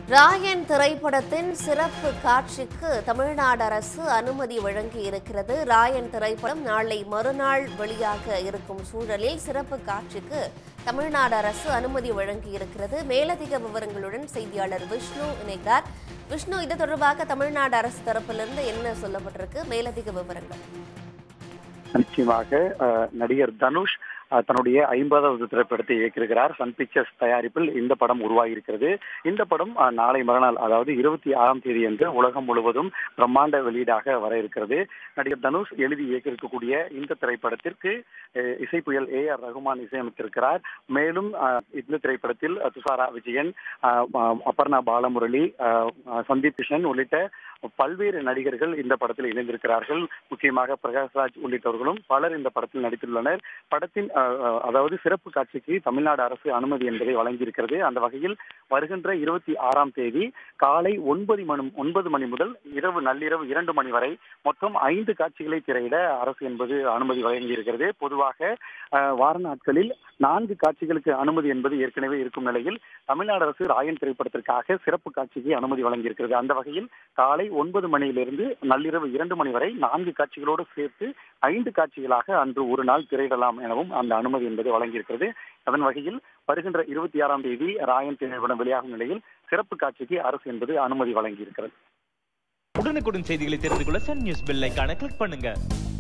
ராயன் திரைப்படத்தின் சிறப்பு காட்சிக்கு தமிழ்நாடு அரசு அனுமதி வழங்கி இருக்கிறது ராயன் திரைப்படம் நாளை மறுநாள் வெளியாக இருக்கும் சூழலில் சிறப்பு காட்சிக்கு தமிழ்நாடு அரசு அனுமதி வழங்கி இருக்கிறது மேலதிக விவரங்களுடன் செய்தியாளர் விஷ்ணு இணைக்கிறார் விஷ்ணு இது தொடர்பாக தமிழ்நாடு அரசு தரப்பிலிருந்து என்ன சொல்லப்பட்டிருக்கு மேலதிக விவரங்கள் நிச்சயமாக அஹ், நடிகர் தனுஷ் அஹ், தன்னுடைய ஐம்பதாவது திரைப்படத்தை இயக்கியிருக்கிறார் சன் பிக்சர்ஸ் தயாரிப்பில் இந்த படம் உருவாகியிருக்கிறது இந்த படம் அஹ், நாளை மறுநாள் அதாவது இருபத்தி ஆறாம் தேதி அன்று உலகம் முழுவதும் பிரம்மாண்ட வெளியீடாக வர இருக்கிறது நடிகர் தனுஷ் எழுதி இயக்கியிருக்கக்கூடிய இந்த திரைப்படத்திற்கு அஹ், இசைப்புயல் ஏ ஆர் ரகுமான் இசையமைத்திருக்கிறார் மேலும் அஹ், இந்த திரைப்படத்தில் அஹ், துஷாரா விஜயன் அஹ், அஹ், அபர்ணா பாலமுரளி அஹ், அஹ், சந்தீப் கிருஷ்ணன் உள்ளிட்ட பல்வேறு நடிகர்கள் இந்த படத்தில் இணைந்திருக்கிறார்கள் முக்கியமாக பிரகாஷ்ராஜ் உள்ளிட்டவர்களும் பலர் இந்த படத்தில் நடித்துள்ளனர் படத்தின் அஹ், அஹ், அதாவது சிறப்பு காட்சிக்கு தமிழ்நாடு அரசு அனுமதி என்பதை வழங்கியிருக்கிறது அந்த வகையில் வருகின்ற இருபத்தி ஆறாம் தேதி காலை ஒன்பது மணி ஒன்பது மணி முதல் இரவு நள்ளிரவு இரண்டு மணி வரை மொத்தம் ஐந்து காட்சிகளை திரையிட அரசு என்பது அனுமதி வழங்கியிருக்கிறது பொதுவாக அஹ், வார நாட்களில் நான்கு காட்சிகளுக்கு அனுமதி என்பது ஏற்கனவே இருக்கும் நிலையில் தமிழ்நாடு அரசு ராயன் திரைப்படத்திற்காக சிறப்பு காட்சிக்கு அனுமதி வழங்கியிருக்கிறது அந்த வகையில் காலை ஒன்பது மணியிலிருந்து நள்ளிரவு இரண்டு மணி வரை நான்கு காட்சிகளோடு சேர்த்து ஐந்து காட்சிகளாக அன்று ஒரு நாள் திரையிடலாம் எனவும் அந்த அனுமதி என்பது வழங்கியிருக்கிறது அதன் வகையில் வருகின்ற இருபத்தி ஆறாம் தேதி ராயன் திரைப்படம் வெளியாகும் நிலையில் சிறப்பு காட்சிக்கு அரசு என்பது அனுமதி வழங்கியிருக்கிறது உடனுக்குடன் செய்திகளை தெரிந்து கொள்ள சன் நியூஸ் பெல் ஐகானை கிளிக் பண்ணுங்க